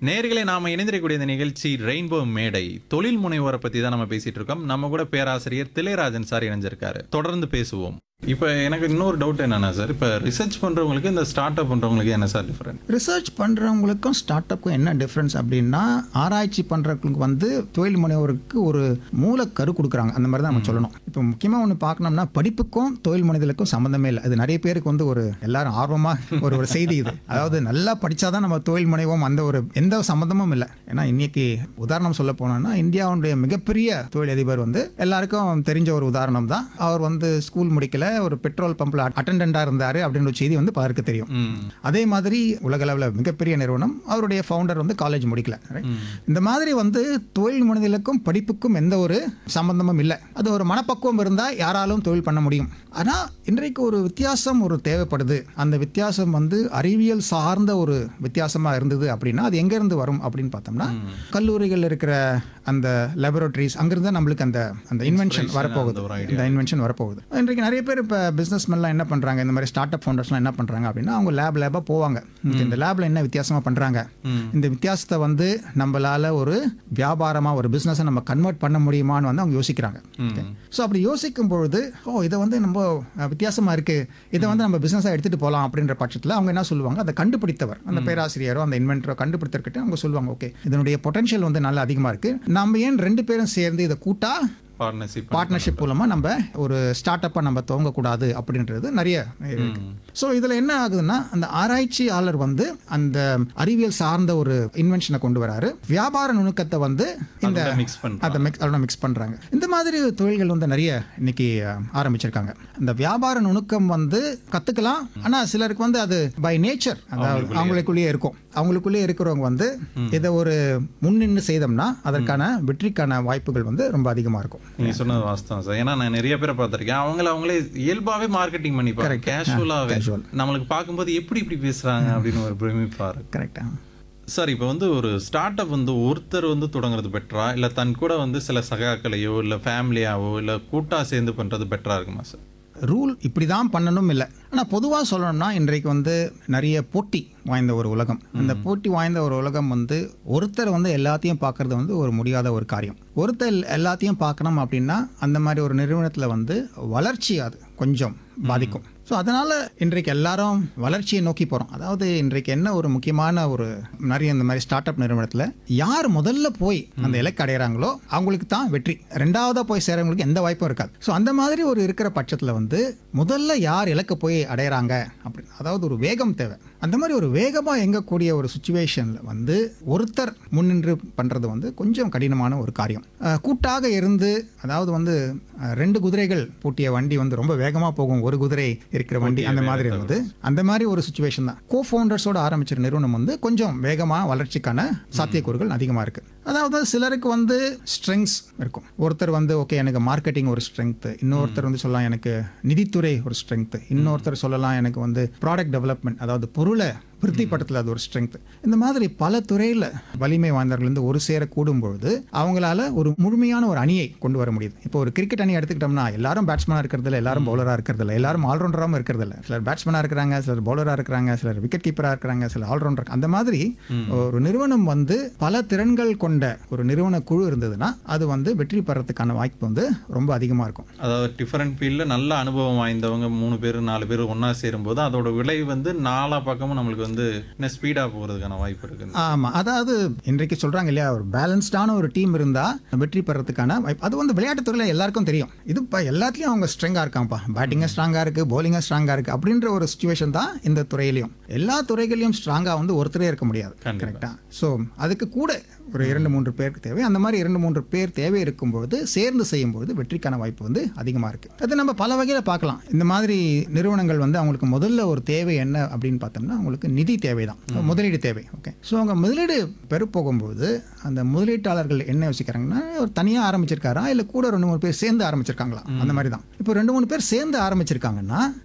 நேர்களை நாம இணைந்திருக்கக்கூடிய இந்த நிகழ்ச்சி ரெயின்போ மேடை தொழில் முனைவோரை பத்தி தான் நம்ம பேசிட்டு இருக்கோம் நம்ம கூட பேராசிரியர் திளையராஜன் சார் இணைஞ்சிருக்காரு தொடர்ந்து பேசுவோம் இப்போ எனக்கு இன்னொரு டவுட் என்னன்னா சார் இப்போ ரிசர்ச் பண்றவங்களுக்கு இந்த ஸ்டார்ட் அப் பண்றவங்களுக்கு என்ன சார் டிஃபரெண்ட் ரிசர்ச் பண்ணுறவங்களுக்கும் ஸ்டார்ட் அப்புக்கும் என்ன டிஃப்ரென்ஸ் அப்படின்னா ஆராய்ச்சி பண்ணுறவங்களுக்கு வந்து தொழில் முனைவோருக்கு ஒரு மூலக்கரு கொடுக்குறாங்க அந்த மாதிரி தான் நம்ம சொல்லணும் இப்போ முக்கியமாக ஒன்று பார்க்கணும்னா படிப்புக்கும் தொழில் முனைதலுக்கும் சம்மந்தமே இல்லை அது நிறைய பேருக்கு வந்து ஒரு எல்லாரும் ஆர்வமாக ஒரு ஒரு செய்தி இது அதாவது நல்லா படித்தாதான் நம்ம தொழில் முனைவோம் அந்த ஒரு எந்த சம்மந்தமும் இல்லை ஏன்னா இன்னைக்கு உதாரணம் சொல்ல போனோம்னா இந்தியாவுடைய மிகப்பெரிய தொழிலதிபர் வந்து எல்லாருக்கும் தெரிஞ்ச ஒரு உதாரணம் தான் அவர் வந்து ஸ்கூல் முடிக்கல ஒரு பெட்ரோல் பம்பில் அட்டெண்டண்டாக இருந்தார் அப்படின்ற ஒரு செய்தி வந்து பலருக்கு தெரியும் அதே மாதிரி உலகளவில் மிகப்பெரிய நிறுவனம் அவருடைய ஃபவுண்டர் வந்து காலேஜ் முடிக்கல right? இந்த மாதிரி வந்து தொழில் முனைதலுக்கும் படிப்புக்கும் எந்த ஒரு சம்பந்தமும் இல்லை அது ஒரு மனப்பக்குவம் இருந்தால் யாராலும் தொழில் பண்ண முடியும் ஆனால் இன்றைக்கு ஒரு வித்தியாசம் ஒரு தேவைப்படுது அந்த வித்தியாசம் வந்து அறிவியல் சார்ந்த ஒரு வித்தியாசமாக இருந்தது அப்படின்னா அது எங்கேருந்து வரும் அப்படின்னு பார்த்தோம்னா கல்லூரிகள் இருக்கிற அந்த லெபரட்டரிஸ் அங்கிருந்து தான் நம்மளுக்கு அந்த அந்த இன்வென்ஷன் வரப்போகுது அந்த ஒரு இந்த இன்வென்ஷன் வரப்போகுது இன்றைக்கு நிறைய பேர் இப்போ பிஸ்னஸ்மென்லாம் என்ன பண்ணுறாங்க இந்த மாதிரி ஸ்டார்ட் அப் ஃபவுண்டர்ஸ்லாம் என்ன பண்ணுறாங்க அப்படின்னா அவங்க லேப் லேபாக போவாங்க இன்னைக்கு இந்த லேபில் என்ன வித்தியாசமாக பண்ணுறாங்க இந்த வித்தியாசத்தை வந்து நம்மளால ஒரு வியாபாரமாக ஒரு பிஸ்னஸை நம்ம கன்வெர்ட் பண்ண முடியுமான்னு வந்து அவங்க யோசிக்கிறாங்க ஸோ அப்படி யோசிக்கும் பொழுது ஓ இதை வந்து நம்ம அஹ், வித்தியாசமா இருக்கு இதை வந்து நம்ம பிஸ்னஸாக எடுத்துகிட்டு போகலாம் அப்படின்ற பட்சத்தில் அவங்க என்ன சொல்லுவாங்க அதை கண்டுபிடித்தவர் அந்த பேராசிரியரோ அந்த இன்வென்டரோ கண்டுபிடித்தர்கிட்ட அவங்க சொல்லுவாங்க ஓகே இதனுடைய பொட்டன்ஷியல் வந்து நல்லா அதிகமாக இருக்கு நம்ம ஏன் ரெண்டு பேரும் சேர்ந்து இதை கூட்டா பார்ட்னர்ஷிப் பார்ட்னர்ஷிப் மூலமாக நம்ம ஒரு ஸ்டார்ட் அப்பை நம்ம துவங்கக்கூடாது அப்படின்றது நிறைய இருக்கு ஸோ இதில் என்ன ஆகுதுன்னா அந்த ஆராய்ச்சியாளர் வந்து அந்த அறிவியல் சார்ந்த ஒரு இன்வென்ஷனை கொண்டு வராரு வியாபார நுணுக்கத்தை வந்து இந்த மிக்ஸ் பண்றோம் அதை மிக்ஸ் அதோட மிக்ஸ் பண்ணுறாங்க இந்த மாதிரி தொழில்கள் வந்து நிறைய இன்னைக்கு அஹ், ஆரம்பிச்சிருக்காங்க இந்த வியாபார நுணுக்கம் வந்து கற்றுக்கலாம் ஆனால் சிலருக்கு வந்து அது பை நேச்சர் அதாவது அவங்களுக்குள்ளேயே இருக்கும் அவங்களுக்குள்ளேயே இருக்கிறவங்க வந்து இதை ஒரு முன்னின்று செய்தோம்னா அதற்கான வெற்றிக்கான வாய்ப்புகள் வந்து ரொம்ப அதிகமாக இருக்கும் நீங்க சொன்னது வாஸ்தவம் சார் ஏன்னா நான் நிறைய பேரை பார்த்திருக்கேன் அவங்கள அவங்களே இயல்பாவே மார்க்கெட்டிங் பண்ணிப்பாங்க கேஷுவலாவே நம்மளுக்கு பார்க்கும்போது எப்படி இப்படி பேசுறாங்க அப்படின்னு ஒரு பிரமிப்பா இருக்கு கரெக்டாக சார் இப்போ வந்து ஒரு ஸ்டார்ட் அப் வந்து ஒருத்தர் வந்து தொடங்குறது பெட்டரா இல்லை தன் கூட வந்து சில சகாக்களையோ இல்லை ஃபேமிலியாவோ இல்லை கூட்டா சேர்ந்து பண்றது பெட்டரா இருக்குமா சார் ரூல் இப்படி தான் பண்ணணும் இல்லை ஆனால் பொதுவாக சொல்லணும்னா இன்றைக்கு வந்து நிறைய போட்டி வாய்ந்த ஒரு உலகம் அந்த போட்டி வாய்ந்த ஒரு உலகம் வந்து ஒருத்தர் வந்து எல்லாத்தையும் பார்க்கறது வந்து ஒரு முடியாத ஒரு காரியம் ஒருத்தர் எல்லாத்தையும் பார்க்கணும் அப்படின்னா அந்த மாதிரி ஒரு நிறுவனத்தில் வந்து வளர்ச்சி அது கொஞ்சம் பாதிக்கும் ஸோ அதனால் இன்றைக்கு எல்லாரும் வளர்ச்சியை நோக்கி போகிறோம் அதாவது இன்றைக்கு என்ன ஒரு முக்கியமான ஒரு நிறைய இந்த மாதிரி ஸ்டார்ட் அப் நிறுவனத்தில் யார் முதல்ல போய் அந்த இலக்கு அடைகிறாங்களோ அவங்களுக்கு தான் வெற்றி ரெண்டாவதாக போய் சேரவங்களுக்கு எந்த வாய்ப்பும் இருக்காது ஸோ அந்த மாதிரி ஒரு இருக்கிற பட்சத்தில் வந்து முதல்ல யார் இலக்கை போய் அடையிறாங்க அப்படின்னு அதாவது ஒரு வேகம் தேவை அந்த மாதிரி ஒரு வேகமாக இயங்கக்கூடிய ஒரு சுச்சுவேஷனில் வந்து ஒருத்தர் முன்னின்று பண்ணுறது வந்து கொஞ்சம் கடினமான ஒரு காரியம் அஹ், கூட்டாக இருந்து அதாவது வந்து அஹ், ரெண்டு குதிரைகள் பூட்டிய வண்டி வந்து ரொம்ப வேகமாக போகும் ஒரு குதிரை இருக்கிற வண்டி அந்த மாதிரி இருந்தது அந்த மாதிரி ஒரு சுச்சுவேஷன் தான் கோ ஃபவுண்டர்ஸோட ஆரம்பிச்ச நிறுவனம் வந்து கொஞ்சம் வேகமாக வளர்ச்சிக்கான சாத்தியக்கூறுகள் அதிகமாக இருக்கு அதாவது சிலருக்கு வந்து ஸ்ட்ரெங்ஸ் இருக்கும் ஒருத்தர் வந்து ஓகே எனக்கு மார்க்கெட்டிங் ஒரு ஸ்ட்ரென்த் இன்னொருத்தர் வந்து சொல்லலாம் எனக்கு நிதித்துறை ஒரு ஸ்ட்ரென்த் இன்னொருத்தர் சொல்லலாம் எனக்கு வந்து ப்ராடக்ட் டெவலப்மெண்ட் அதாவது பொருளை விருத்திப்பட்டத்தில் அது ஒரு ஸ்ட்ரென்த் இந்த மாதிரி பல துறையில் வலிமை வாய்ந்தவர்கள் வந்து ஒரு சேர கூடும்பொழுது அவங்களால ஒரு முழுமையான ஒரு அணியை கொண்டு வர முடியுது இப்போ ஒரு கிரிக்கெட் அணி எடுத்துக்கிட்டோம்னா எல்லாரும் பேட்ஸ்மேனாக இருக்கிறதில்ல எல்லாரும் பவுலராக இருக்கிறதில்ல எல்லாரும் ஆல்ரவுண்டராகவும் இருக்கிறதில்ல சிலர் பேட்ஸ்மேனாக இருக்கிறாங்க சிலர் பவுலராக இருக்கிறாங்க சிலர் விக்கெட் கீப்பராக இருக்கிறாங்க சிலர் ஆல்ரவுண்டர் அந்த மாதிரி ஒரு நிறுவனம் வந்து பல திறன்கள் கொண்ட ஒரு நிறுவன குழு இருந்ததுன்னா அது வந்து வெற்றி பெறத்துக்கான வாய்ப்பு வந்து ரொம்ப அதிகமாக இருக்கும் அதாவது டிஃபரெண்ட் ஃபீல்டில் நல்ல அனுபவம் வாய்ந்தவங்க மூணு பேர் நாலு பேர் ஒன்றா சேரும்போது அதோட விலை வந்து நாலா பக்கமும் நம்மளுக்கு வந்து இன்னும் ஸ்பீடாக போகிறதுக்கான வாய்ப்பு இருக்குது ஆமாம் அதாவது இன்றைக்கு சொல்கிறாங்க இல்லையா ஒரு பேலன்ஸ்டான ஒரு டீம் இருந்தால் வெற்றி பெறத்துக்கான வாய்ப்பு அது வந்து விளையாட்டுத் துறையில் எல்லாருக்கும் தெரியும் இது இப்போ எல்லாத்துலேயும் அவங்க ஸ்ட்ரெங்காக இருக்காங்கப்பா பேட்டிங்காக ஸ்ட்ராங்காக இருக்குது bowling-ஆ ஸ்ட்ராங்காக இருக்குது அப்படின்ற ஒரு சுச்சுவேஷன் தான் இந்த துறையிலையும் எல்லா துறைகளையும் ஸ்ட்ராங்காக வந்து ஒருத்தரே இருக்க முடியாது கண்டிப்பா. கரெக்டாக ஸோ அதுக்கு கூட ஒரு இரண்டு மூன்று பேருக்கு தேவை அந்த மாதிரி இரண்டு மூன்று பேர் தேவை இருக்கும்பொழுது சேர்ந்து செய்யும்பொழுது வெற்றிக்கான வாய்ப்பு வந்து அதிகமாக இருக்குது அது நம்ம பல வகையில் பார்க்கலாம் இந்த மாதிரி நிறுவனங்கள் வந்து அவங்களுக்கு முதல்ல ஒரு தேவை என்ன அப்படின்னு பார்த்தோம்னா அவங்களுக்கு நிதி தேவை தான் முதலீடு தேவை ஓகே ஸோ அவங்க முதலீடு பெற போகும்போது அந்த முதலீட்டாளர்கள் என்ன யோசிக்கிறாங்கன்னா ஒரு தனியாக ஆரம்பிச்சிருக்காரா இல்லை கூட ரெண்டு மூணு பேர் சேர்ந்து ஆரம்பிச்சிருக்காங்களா அந்த மாதிரி தான் இப்போ ரெண்டு மூணு பேர் சேர்ந்து ஆரம்பிச்சிருக்காங்கன்னா